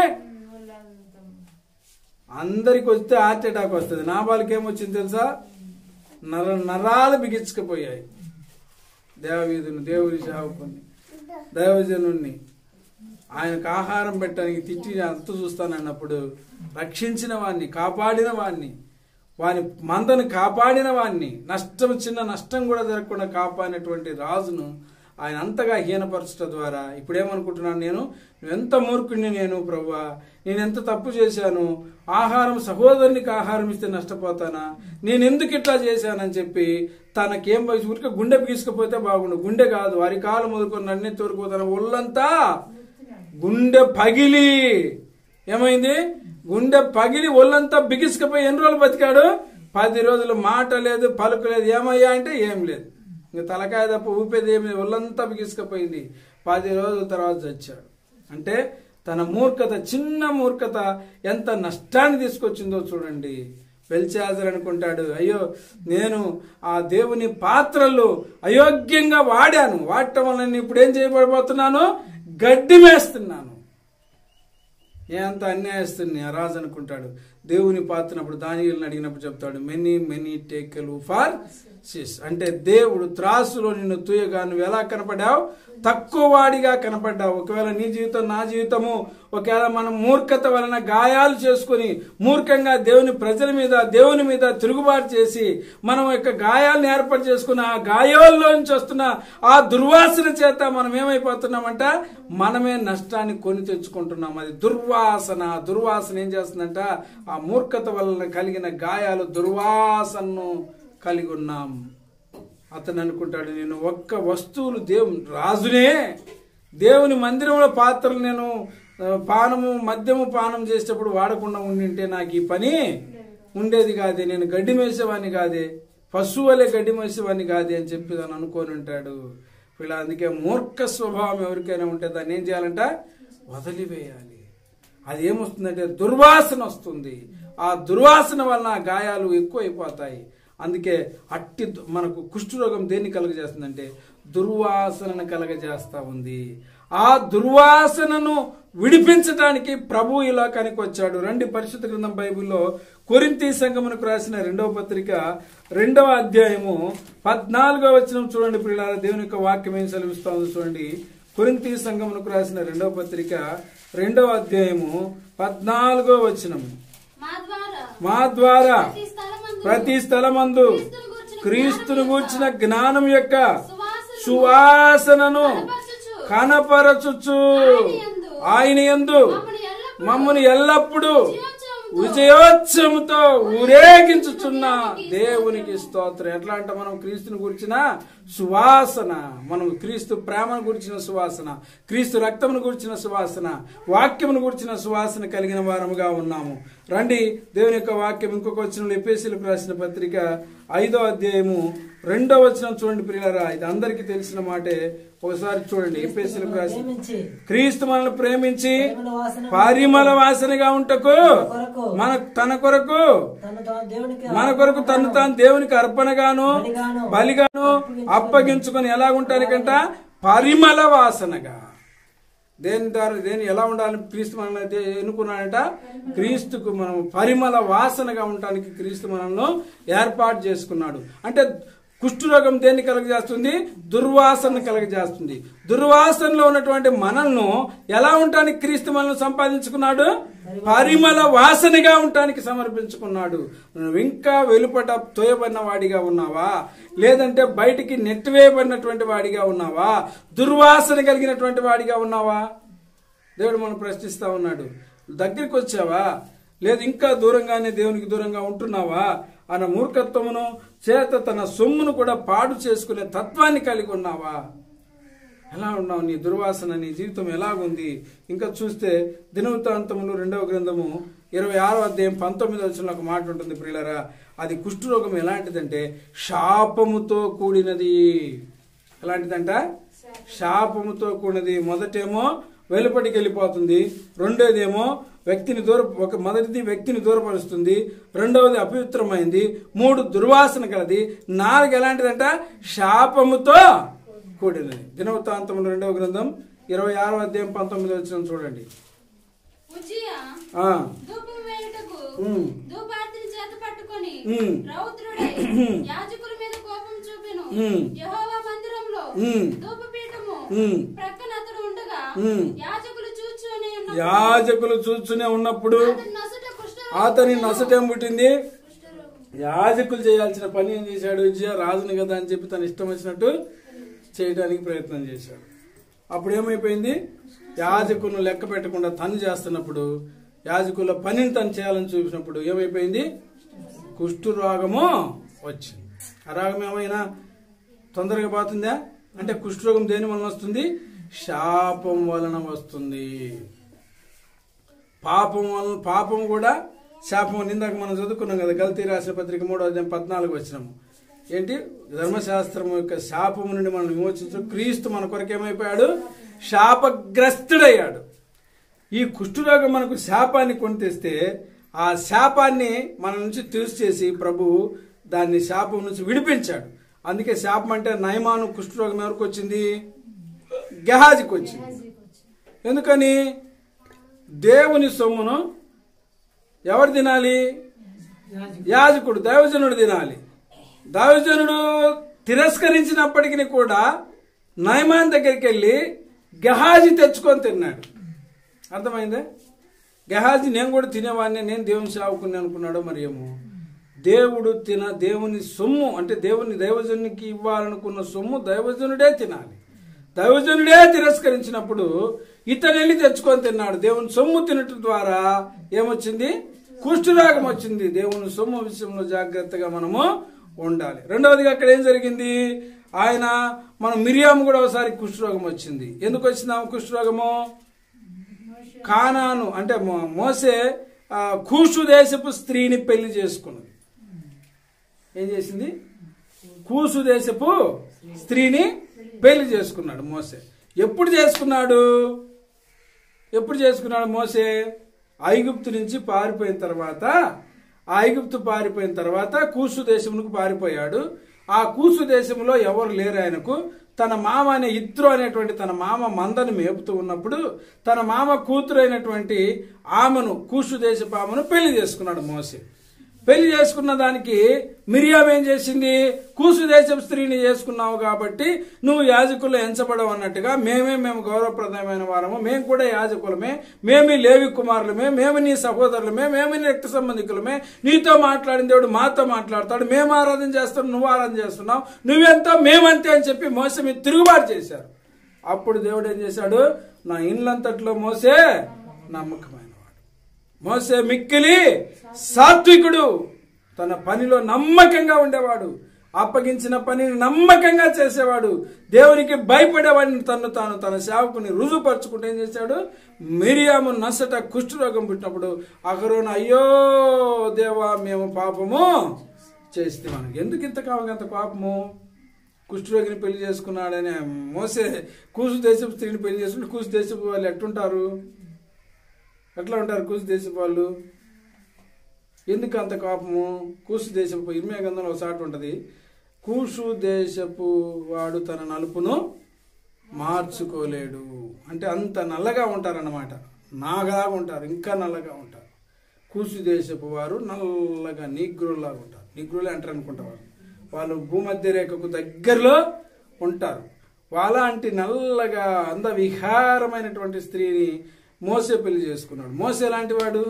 అందరికి వస్తే హార్ట్ అటాక్ వస్తుంది నా వాళ్ళకి ఏమొచ్చింది తెలుసా నర నరాలు బిగించుకుపోయాయి దేవవీధుని దేవుని సేవకుని దైవజనుణ్ణి ఆయనకు ఆహారం పెట్టడానికి తిట్టి అంత చూస్తానన్నప్పుడు రక్షించిన వాణ్ణి కాపాడిన వాణ్ణి వాని మందను కాపాడిన వాణ్ణి నష్టం చిన్న నష్టం కూడా జరగకుండా కాపాడినటువంటి రాజును ఆయన అంతగా హీనపరచడం ద్వారా ఇప్పుడు ఏమనుకుంటున్నాను నేను ఎంత మూర్ఖుడిని నేను ప్రభువా నేను ఎంత తప్పు చేశాను ఆహారం సహోదరునికి ఆహారం ఇస్తే నష్టపోతానా నేను ఎందుకు ఇట్లా చేశానని చెప్పి తనకేం ఊరికే గుండె పీసుకపోతే బాగుండు గుండె కాదు అరికాలు మొదలుకొని అన్ని తోరుకు తన ఒళ్ళంతా గుండె పగిలి ఏమైంది గుండె పగిలి ఒళ్ళంతా బిగిసుకుపోయి ఎన్ని రోజులు బతికాడు పది రోజులు మాట లేదు పలుకు లేదు ఏమయ్యా అంటే ఏం లేదు ఇంక తలకాయ తప్ప ఊపేది ఏమి లేదు. ఒళ్ళంతా బిగిసుకుపోయింది పది రోజుల తర్వాత చచ్చాడు అంటే తన మూర్ఖత చిన్న మూర్ఖత ఎంత నష్టాన్ని తీసుకొచ్చిందో చూడండి బెల్చాజర్ అనుకుంటాడు అయ్యో నేను ఆ దేవుని పాత్రలు అయోగ్యంగా వాడాను వాడటం వల్ల నేను ఇప్పుడు ఏం చేయబడిపోతున్నాను గడ్డి మేస్తున్నాను నేనంత అన్యాయస్తుని ఆ రాజు అనుకుంటాడు దేవుని పాత్రనప్పుడు దానిని అడిగినప్పుడు చెప్తాడు మెనీ మెనీ టేకలు ఫార్ సిస్ అంటే దేవుడు త్రాసులో నిన్ను తూయగా నువ్వు ఎలా కనపడావు తక్కువ వాడిగా కనపడ్డావు ఒకవేళ నీ జీవితం నా జీవితము ఒకవేళ మనం మూర్ఖత వలన గాయాలు చేసుకుని మూర్ఖంగా దేవుని ప్రజల మీద దేవుని మీద తిరుగుబాటు చేసి మనం యొక్క గాయాలను ఏర్పాటు చేసుకుని ఆ గాయాల్లోంచి వస్తున్న ఆ దుర్వాసన చేత మనం ఏమైపోతున్నామంట మనమే నష్టాన్ని కొని తెచ్చుకుంటున్నాం అది దుర్వాసన దుర్వాసన ఏం చేస్తుందంట ఆ మూర్ఖత వలన కలిగిన గాయాలు దుర్వాసనను కలిగి ఉన్నాం అతను అనుకుంటాడు నేను ఒక్క వస్తువులు దేవుని రాజునే దేవుని మందిరంలో పాత్రలు నేను ఆ, పానము మద్యము పానం చేసేటప్పుడు వాడకుండా ఉండింటే నాకు ఈ పని ఉండేది కాదే నేను గడ్డి మేసేవాడిని కాదే పశువులే గడ్డి మేసేవాడిని కాదే అని చెప్పి దాన్ని అనుకొని ఉంటాడు వీళ్ళ అందుకే మూర్ఖ స్వభావం ఎవరికైనా ఉంటే దాన్ని ఏం చేయాలంట వదిలివేయాలి అది ఏమొస్తుందంటే దుర్వాసన వస్తుంది ఆ దుర్వాసన వలన ఆ గాయాలు ఎక్కువైపోతాయి అందుకే అట్టి దు- మనకు కుష్ఠరోగం దేన్ని కలుగజేస్తుందంటే దుర్వాసనను కలగజేస్తా ఉంది ఆ దుర్వాసనను విడిపించడానికి ప్రభు ఈ లోకానికి వచ్చాడు రండి పరిశుద్ధ గ్రంథం బైబిల్లో కొరింతి సంగమునకు రాసిన రెండవ పత్రిక రెండవ అధ్యాయము పద్నాలుగో వచనం చూడండి ప్రియులారా దేవుని యొక్క వాక్యం ఏం సెలవిస్తా ఉంది చూడండి కొరింతి సంగమునకు రాసిన రెండవ పత్రిక రెండవ అధ్యాయము పద్నాలుగో వచనము
మా ద్వారా
మా ద్వారా
ప్రతి స్థలమందు
ప్రతి స్థలమందు
క్రీస్తును
క్రీస్తును గూర్చిన జ్ఞానం యొక్క
సువాసనను
సువాసనను
కనపరచుచు
కనపరచుచు ఆయన యందు మమ్మను ఎల్లప్పుడూ విజయోత్సవంతో ఊరేగించుచున్న దేవునికి స్తోత్రం ఎట్లా అంటే మనం క్రీస్తుని గురించిన సువాసన మనం క్రీస్తు ప్రేమను గురించిన సువాసన క్రీస్తు రక్తమును గురించిన సువాసన వాక్యమును గురించిన సువాసన కలిగిన వారముగా ఉన్నాము రండి దేవుని యొక్క వాక్యం ఇంకొక వచ్చిన ఎపేసీలకు రాసిన పత్రిక ఐదో అధ్యాయము రెండో వచనం చూడండి ప్రియులరా ఇది అందరికీ తెలిసిన మాటే ఒకసారి చూడండి ఎపేసీలకు రాసిన
ప్రేమించి
క్రీస్తు మనల్ని ప్రేమించి
పరిమళ వాసన
పరిమళ వాసనగా ఉంటకు
కొరకు
మన తన కొరకు
తను తాను దేవునికి
మన కొరకు తను తాను దేవునికి అర్పణగాను
బలిగాను
బలిగాను అప్పగించుకొని ఎలా ఉంటానికంట పరిమళ వాసనగా దేని ద్వారా దేని ఎలా ఉండాలని క్రీస్తు మనల్ని అయితే ఎన్నుకున్నాడంట క్రీస్తుకు మనం పరిమళ వాసనగా ఉండటానికి క్రీస్తు మనల్ని ఏర్పాటు చేసుకున్నాడు అంటే కుష్ఠరోగం దేన్ని కలగజేస్తుంది దుర్వాసన కలగజేస్తుంది దుర్వాసనలో ఉన్నటువంటి మనల్ని ఎలా ఉండటానికి క్రీస్తు మనల్ని సంపాదించుకున్నాడు పరిమళ వాసనగా ఉండటానికి సమర్పించుకున్నాడు నువ్వు ఇంకా వెలుపట తోయబడిన వాడిగా ఉన్నావా లేదంటే బయటికి నెట్టివేయబడినటువంటి వాడిగా ఉన్నావా దుర్వాసన కలిగినటువంటి వాడిగా ఉన్నావా దేవుడు మనం ప్రశ్నిస్తా ఉన్నాడు దగ్గరికి వచ్చావా లేదు ఇంకా దూరంగానే దేవునికి దూరంగా ఉంటున్నావా అన్న మూర్ఖత్వమును చేత తన సొమ్మును కూడా పాడు చేసుకునే తత్వాన్ని కలిగి ఉన్నావా ఎలా ఉన్నావు నీ దుర్వాసన నీ జీవితం ఎలాగుంది ఇంకా చూస్తే దినవృత్తాంతములు రెండవ గ్రంథము ఇరవై ఆరో అధ్యాయం పంతొమ్మిది వచ్చిన ఒక మాట ఉంటుంది ప్రియులరా అది కుష్ఠరోగం ఎలాంటిదంటే శాపముతో కూడినది ఎలాంటిదంట శాపముతో కూడినది మొదటేమో వెలుపటికి వెళ్ళిపోతుంది రెండోదేమో వ్యక్తిని దూర ఒక మొదటిది వ్యక్తిని దూరపరుస్తుంది రెండవది అపవిత్రమైంది మూడు దుర్వాసన కలది నాలుగు ఎలాంటిదంట శాపముతో కూడినది దినవృత్తాంతములు రెండవ గ్రంథం ఇరవై ఆరో అధ్యాయం పంతొమ్మిది వచ్చిన చూడండి
ఉజ్జియా
ఆ
ధూపం వేయుటకు
ఉమ్.
ధూపార్తిని చేత పట్టుకొని
ఉమ్.
రౌద్రుడై యాజకుల మీద కోపం చూపెను
ఉమ్.
యెహోవా మందిరంలో
ఉమ్.
ధూపపీఠము
ఉమ్.
ప్రక్కన అతడు ఉండగా
ఉమ్.
యాజకులు చూచునే ఉన్నప్పుడు
యాజకులు చూస్తూనే ఉన్నప్పుడు
అతని నొసట కుష్ఠరోగం
అతని నొసటేం పుట్టింది
కుష్ఠరోగం.
యాజకులు చేయాల్సిన పని ఏం చేశాడు విజయ రాజుని కదా అని చెప్పి తన ఇష్టం వచ్చినట్టు చేయడానికి ప్రయత్నం చేశాడు అప్పుడు ఏమైపోయింది యాజకులను లెక్క పెట్టకుండా తను చేస్తున్నప్పుడు యాజకుల పనిని తను చేయాలని చూసినప్పుడు ఏమైపోయింది కుష్టు రోగము వచ్చింది ఆ రోగం ఏమైనా తొందరగా పోతుందా అంటే కుష్ఠరోగం దేని వలన వస్తుంది శాపం వలన వస్తుంది పాపం వలన పాపం కూడా శాపం అని ఇందాక మనం చదువుకున్నాం కదా గల్తీ రాసిన పత్రిక మూడో అధ్యాయం పద్నాలుగు వచ్చినాము ఏంటి ధర్మశాస్త్రం యొక్క శాపం నుండి మనం విమోచించు క్రీస్తు మన కొరకు ఏమైపోయాడు శాపగ్రస్తుడయ్యాడు ఈ కుష్ఠరోగం మనకు శాపాన్ని కొని తెస్తే ఆ శాపాన్ని మన నుంచి తీసిచేసి ప్రభు దాన్ని శాపం నుంచి విడిపించాడు అందుకే శాపం అంటే నయమాను కుష్ఠరోగం ఎవరికి వచ్చింది గెహాజికి వచ్చింది ఎందుకని దేవుని సొమ్మును ఎవరు తినాలి యాజకుడు దైవజనుడు తినాలి దైవజనుడు తిరస్కరించినప్పటికీ కూడా నయమాన్ దగ్గరికి వెళ్ళి గహాజీ తెచ్చుకొని తిన్నాడు అర్థమైందే గహాజీ నేను కూడా తినేవాడిని నేను దేవుని సేవకుని అనుకున్నాడో మరి ఏమో దేవుడు తిన దేవుని సొమ్ము అంటే దేవుని దైవజనునికి ఇవ్వాలనుకున్న సొమ్ము దైవజనుడే తినాలి దైవజనుడే తిరస్కరించినప్పుడు ఇతను వెళ్ళి తెచ్చుకొని తిన్నాడు దేవుని సొమ్ము తినటం ద్వారా ఏమొచ్చింది కుష్ఠరోగం వచ్చింది దేవుని సొమ్ము విషయంలో జాగ్రత్తగా మనము ఉండాలి రెండవదిగా అక్కడ ఏం జరిగింది ఆయన మన మిరియాము కూడా ఒకసారి కుష్ఠరోగం వచ్చింది ఎందుకు వచ్చింది ఆమె కుష్ఠరోగము కానాను అంటే మో- మోసే ఆ, కూషు దేశపు స్త్రీని పెళ్లి చేసుకున్నది ఏం చేసింది కూసు దేశపు స్త్రీని పెళ్లి చేసుకున్నాడు మోసే ఎప్పుడు చేసుకున్నాడు ఎప్పుడు చేసుకున్నాడు మోసే ఐగుప్తు నుంచి పారిపోయిన తర్వాత ఆ ఐగుప్తు పారిపోయిన తర్వాత కూసు దేశమునకు పారిపోయాడు ఆ కూసు దేశంలో ఎవరు లేరు ఆయనకు తన మామ అనే ఇత్రు అనేటువంటి తన మామ మందను మేపుతూ ఉన్నప్పుడు తన మామ కూతురు అయినటువంటి ఆమెను కూసు దేశపు ఆమెను పెళ్లి చేసుకున్నాడు మోసే పెళ్లి చేసుకున్న దానికి మిరియాం ఏం చేసింది కూసు దేశపు స్త్రీని చేసుకున్నావు కాబట్టి నువ్వు యాజకుల్లో ఎంచబడవు అన్నట్టుగా మేమే మేము గౌరవప్రదమైన వారము మేము కూడా యాజకులమే మేమే లేవి కుమారులమే మేము నీ సహోదరులమే మేము నీ రక్త సంబంధికులమే నీతో మాట్లాడిన దేవుడు మాతో మాట్లాడతాడు మేము ఆరాధన చేస్తాం నువ్వు ఆరాధన చేస్తున్నావు నువ్వెంతో మేమంతే అని చెప్పి మోస మీద తిరుగుబాటు చేశారు అప్పుడు దేవుడు ఏం చేశాడు నా ఇండ్లంతట్లో మోసే నమ్మకమైన మోసే మిక్కిలి సాత్వికుడు తన పనిలో నమ్మకంగా ఉండేవాడు అప్పగించిన పనిని నమ్మకంగా చేసేవాడు దేవునికి భయపడేవాడిని తను తాను తన సేవకుని రుజుపరుచుకుంటూ ఏం చేశాడు మిరియాము నసట కుష్ఠరోగం పుట్టినప్పుడు అగరోను అయ్యో దేవా మేము పాపము చేస్తే మనకి ఎందుకు ఇంత కావగంత పాపము కుష్ఠరోగిని పెళ్లి చేసుకున్నాడని మోసే కూసు దేశపు స్త్రీని పెళ్లి చేసుకుంటే కూసు దేశపు వాళ్ళు ఎట్టుంటారు ఎట్లా ఉంటారు కూసు దేశపు వాళ్ళు ఎందుకు అంత కోపము కూసు దేశపు ఇర్మియా గంధంలో ఒక సాటు ఉంటుంది కూసు దేశపు వాడు తన నలుపును మార్చుకోలేడు అంటే అంత నల్లగా ఉంటారన్నమాట నాగాగా ఉంటారు ఇంకా నల్లగా ఉంటారు కూసు దేశపు వారు నల్లగా నీగ్రుల్లాగా ఉంటారు నీగ్రులే అంటారు అనుకుంటారు వాళ్ళు భూమధ్య రేఖకు దగ్గరలో ఉంటారు వాళ్ళంటి నల్లగా అంద విహారమైనటువంటి స్త్రీని మోసే పెళ్లి చేసుకున్నాడు మోసే ఎలాంటి వాడు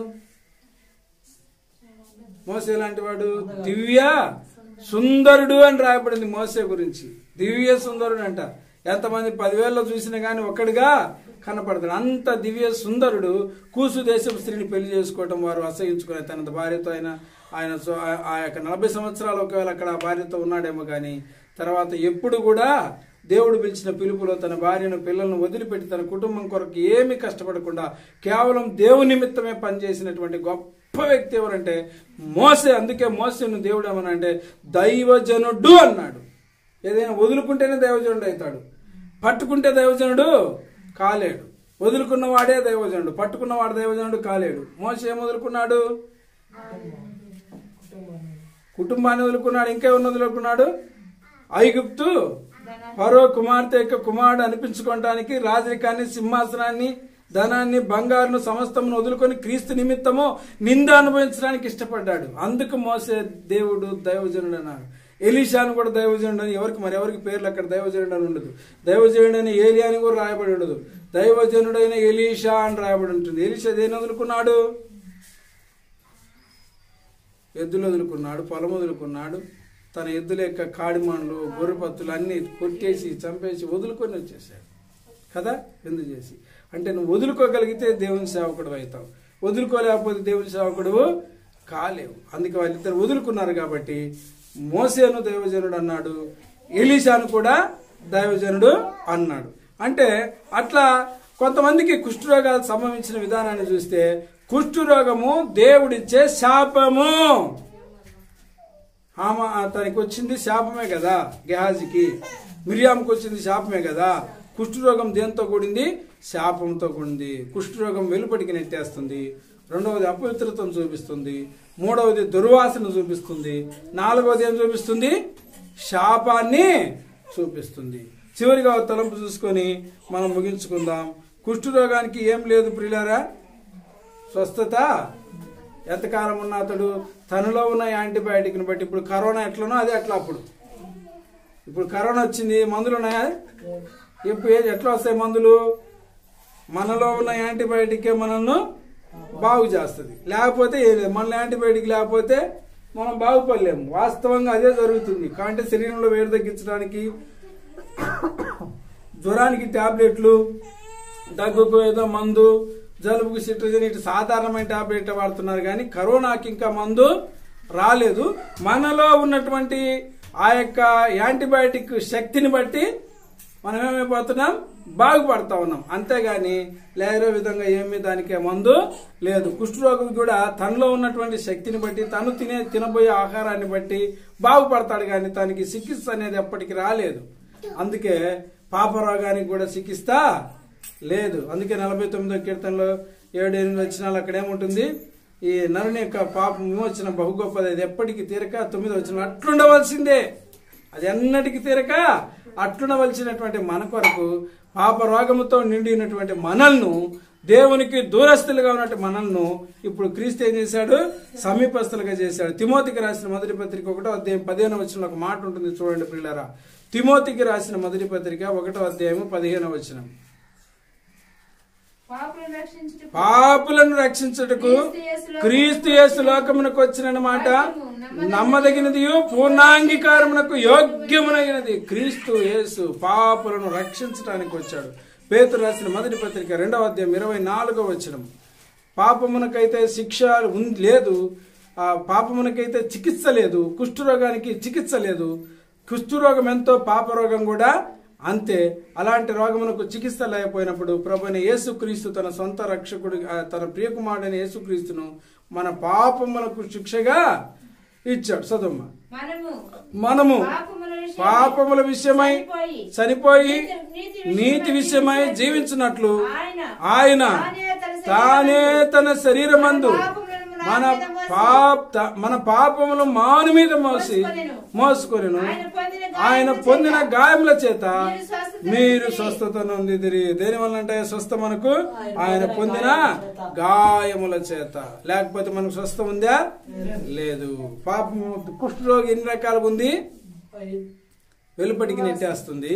మోసే ఎలాంటి వాడు దివ్య సుందరుడు అని రాయబడింది మోసే గురించి దివ్య సుందరుడు అంట ఎంతమంది పదివేలలో చూసినా గానీ ఒక్కడిగా కనపడతాడు అంత దివ్య సుందరుడు కూసు దేశపు స్త్రీని పెళ్లి చేసుకోవటం వారు అసహించుకునే తన భార్యతో ఆయన ఆయన సో- ఆ- ఆ యొక్క నలభై సంవత్సరాలు ఒకవేళ అక్కడ ఆ భార్యతో ఉన్నాడేమో కానీ తర్వాత ఎప్పుడు కూడా దేవుడు పిలిచిన పిలుపులో తన భార్యను పిల్లలను వదిలిపెట్టి తన కుటుంబం కొరకు ఏమీ కష్టపడకుండా కేవలం దేవుని నిమిత్తమే పనిచేసినటువంటి గొప్ప వ్యక్తి ఎవరంటే మోసే అందుకే మోసేను దేవుడు ఏమనంటే దైవజనుడు అన్నాడు ఏదైనా వదులుకుంటేనే దైవజనుడు అవుతాడు పట్టుకుంటే దైవజనుడు కాలేడు వదులుకున్న వాడే దైవజనుడు పట్టుకున్నవాడు దైవజనుడు కాలేడు మోస ఏం వదులుకున్నాడు కుటుంబాన్ని వదులుకున్నాడు ఇంకేమన్నా వదులుకున్నాడు ఐగుప్తు ఫరో కుమార్తె యొక్క కుమారుడు అనిపించుకోవటానికి రాజరికాన్ని సింహాసనాన్ని ధనాన్ని బంగారును సమస్తమును వదులుకొని క్రీస్తు నిమిత్తము నింద అనుభవించడానికి ఇష్టపడ్డాడు అందుకు మోసే దేవుడు దైవజనుడు అన్నాడు ఎలీషాను కూడా దైవజనుడు అని ఎవరికి మరి ఎవరికి పేర్లు అక్కడ దైవజనుడు అని ఉండదు దైవజనుడు అని ఏలియా అని కూడా రాయబడి ఉండదు దైవజనుడైన ఎలీషా అని రాయబడి ఉంటుంది ఎలీషా దేని వదులుకున్నాడు ఎద్దులు వదులుకున్నాడు పొలం వదులుకున్నాడు తన ఎద్దుల యొక్క కాడిమాన్లు గొర్రెపత్తులు అన్ని కొట్టేసి చంపేసి వదులుకొని వచ్చేసాడు కదా విందు చేసి అంటే నువ్వు వదులుకోగలిగితే దేవుని సేవకుడు అవుతావు వదులుకోలేకపోతే దేవుని సేవకుడు కాలేవు అందుకే వాళ్ళిద్దరు వదులుకున్నారు కాబట్టి మోసేను దైవజనుడు అన్నాడు ఎలీషాను కూడా దైవజనుడు అన్నాడు అంటే అట్లా కొంతమందికి కుష్ఠరోగాలు సంభవించిన విధానాన్ని చూస్తే కుష్ఠరోగము దేవుడిచ్చే శాపము ఆమె తనకి వచ్చింది శాపమే కదా గెహాజీకి మిరియాంకి వచ్చింది శాపమే కదా కుష్ఠరోగం దేంతో కూడింది శాపంతో కూడింది కుష్ఠరోగం వెలుపటికి నెట్టేస్తుంది రెండవది అపవిత్రతను చూపిస్తుంది మూడవది దుర్వాసన చూపిస్తుంది నాలుగవది ఏం చూపిస్తుంది శాపాన్ని చూపిస్తుంది చివరిగా ఒక తలంపు చూసుకొని మనం ముగించుకుందాం కుష్ఠరోగానికి ఏం లేదు ప్రియులారా స్వస్థత ఎంతకాలం ఉన్న అతడు తనలో ఉన్న యాంటీబయాటిక్ని బట్టి ఇప్పుడు కరోనా ఎట్లనో అదే అట్లా అప్పుడు ఇప్పుడు కరోనా వచ్చింది మందులు ఉన్నాయా ఇప్పుడు ఏ- ఎట్లా వస్తాయి మందులు మనలో ఉన్న యాంటీబయాటికే మనల్ని బాగు చేస్తుంది లేకపోతే ఏం లేదు మనలో యాంటీబయాటిక్ లేకపోతే మనం బాగుపడలేము వాస్తవంగా అదే జరుగుతుంది కాబట్టి శరీరంలో వేడి తగ్గించడానికి జ్వరానికి టాబ్లెట్లు దగ్గుకు ఏదో మందు జలుబుకు సిట్రజన్ ఇటు సాధారణమైన టాబ్లెట్ వాడుతున్నారు కానీ కరోనాకి ఇంకా మందు రాలేదు మనలో ఉన్నటువంటి ఆ యొక్క యాంటీబయాటిక్ శక్తిని బట్టి మనం ఏమైపోతున్నాం బాగుపడతా ఉన్నాం అంతేగాని లేదో విధంగా ఏమి దానికి మందు లేదు కుష్ఠరోగం కూడా తనలో ఉన్నటువంటి శక్తిని బట్టి తను తినే తినబోయే ఆహారాన్ని బట్టి బాగుపడతాడు కానీ తనకి చికిత్స అనేది ఎప్పటికి రాలేదు అందుకే పాపరోగానికి కూడా చికిత్స లేదు అందుకే నలభై తొమ్మిదో కీర్తనలో ఏడు ఎనిమిది వచ్చినాలు అక్కడ ఏముంటుంది ఈ నరుని యొక్క పాపం విమోచన బహు గొప్పది అది ఎప్పటికీ తీరక తొమ్మిది వచ్చిన అట్లుండవలసిందే అది ఎన్నటికి తీరక అట్లుండవలసినటువంటి మన కొరకు పాప రోగముతో నిండినటువంటి మనల్ని దేవునికి దూరస్తులుగా ఉన్నట్టు మనల్ని ఇప్పుడు క్రీస్తు ఏం చేశాడు సమీపస్తులుగా చేశాడు తిమోతికి రాసిన మొదటి పత్రిక ఒకటో అధ్యాయం పదిహేను వచ్చిన ఒక మాట ఉంటుంది చూడండి పిల్లరా తిమోతికి రాసిన మొదటి పత్రిక ఒకటో అధ్యాయం పదిహేను వచనం
పాపులను రక్షించుటకు
పాపులను రక్షించుటకు క్రీస్తు యేసు లోకమునకు వచ్చిన మాట నమ్మదగినది పూర్ణాంగీకారమునకు యోగ్యమునగినది క్రీస్తు యేసు పాపులను రక్షించడానికి వచ్చాడు పేతురు రాసిన మొదటి పత్రిక రెండవ అధ్యాయం ఇరవై నాలుగో వచనం పాపమునకైతే శిక్ష ఉంది లేదు ఆ పాపమునకైతే చికిత్స లేదు కుష్ఠరోగానికి చికిత్స లేదు కుష్ఠరోగం ఎంతో పాపరోగం కూడా అంతే అలాంటి రోగమునకు చికిత్స లేకపోయినప్పుడు ప్రభుని యేసుక్రీస్తు తన సొంత రక్షకుడు ఆ, తన ప్రియకుమారుడైన యేసుక్రీస్తును మన పాపములకు శిక్షగా ఇచ్చాడు చదువు
మనము
మనము
పాపముల విషయమై
పాపముల విషయమై
చనిపోయి,
చనిపోయి
నీతి-
నీతి విషయమై జీవించినట్లు
ఆయన
ఆయన
తానే తన
తానే తన శరీరమందు మన పాప త- మన పాపములు మాను మీద మోసి మోసుకొనెను
ఆయన పొందిన
ఆయన
గాయముల
పొందిన
చేత
గాయముల చేత
మీరు స్వస్థత
మీరు
నొందిరి.
స్వస్థత నొందిదిరి దేని వల్ల అంటే స్వస్థ మనకు ఆయన పొందిన గాయముల చేత లేకపోతే మనకు స్వస్థ ఉందా లేదు పాపము కుష్ఠరోగి ఎన్ని రకాలుగా ఉంది వెలుపటికి నెట్టేస్తుంది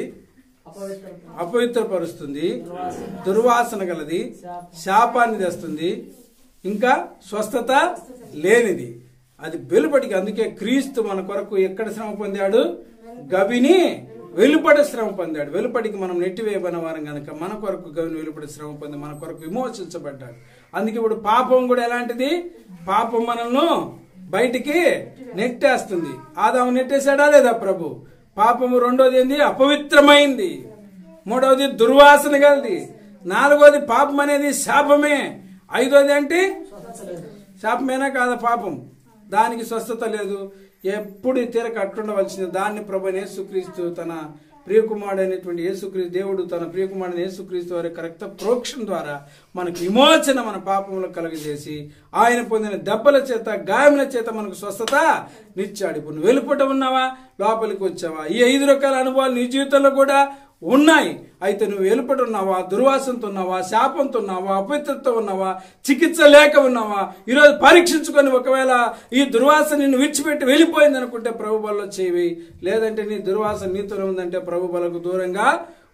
అపవిత్రపరుస్తుంది దుర్వాసన గలది శాపాన్ని తెస్తుంది ఇంకా స్వస్థత లేనిది అది వెలుపటికి అందుకే క్రీస్తు మన కొరకు ఎక్కడ శ్రమ పొందాడు గవిని వెలుపడి శ్రమ పొందాడు వెలుపటికి మనం నెట్టివేయబడిన వారం కనుక మన కొరకు గవిని వెలుపడి శ్రమ పొంది మన కొరకు విమోచించబడ్డాడు అందుకే ఇప్పుడు పాపం కూడా ఎలాంటిది పాపం మనల్ని బయటికి నెట్టేస్తుంది ఆదాము నెట్టేశాడా లేదా ప్రభు పాపము రెండోది ఏంది అపవిత్రమైంది మూడవది దుర్వాసన గలది నాలుగోది పాపం అనేది శాపమే ఐదోది ఏంటి శాపమేనా కాదా పాపం దానికి స్వస్థత లేదు ఎప్పుడు తీరక అట్టుండవలసింది దాన్ని ప్రభు యేసుక్రీస్తు తన ప్రియకుమారుడైనటువంటి యేసుక్రీస్తు దేవుడు తన ప్రియకుమారుడైన యేసుక్రీస్తు వారి యొక్క రక్త ప్రోక్షణ ద్వారా మనకు విమోచన మన పాపములకు కలుగజేసి ఆయన పొందిన దెబ్బల చేత గాయముల చేత మనకు స్వస్థత నిచ్చాడు ఇప్పుడు నువ్వు వెలుపట ఉన్నావా లోపలికి వచ్చావా ఈ ఐదు రకాల అనుభవాలు నీ జీవితంలో కూడా ఉన్నాయి అయితే నువ్వు వెలుపట ఉన్నావా దుర్వాసనతో ఉన్నావా శాపంతో ఉన్నావా అపవిత్రతో ఉన్నావా చికిత్స లేక ఉన్నావా ఈరోజు పరీక్షించుకొని ఒకవేళ ఈ దుర్వాసన నిన్ను విడిచిపెట్టి వెళ్ళిపోయింది అనుకుంటే ప్రభు బలలో చేయి లేదంటే నీ దుర్వాసన నీతోనే ఉందంటే ప్రభు బలకు దూరంగా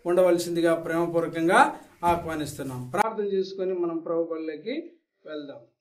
ఉండవలసిందిగా ప్రేమపూర్వకంగా ఆహ్వానిస్తున్నాం ప్రార్థన చేసుకొని మనం ప్రభు బలలోకి వెళ్దాం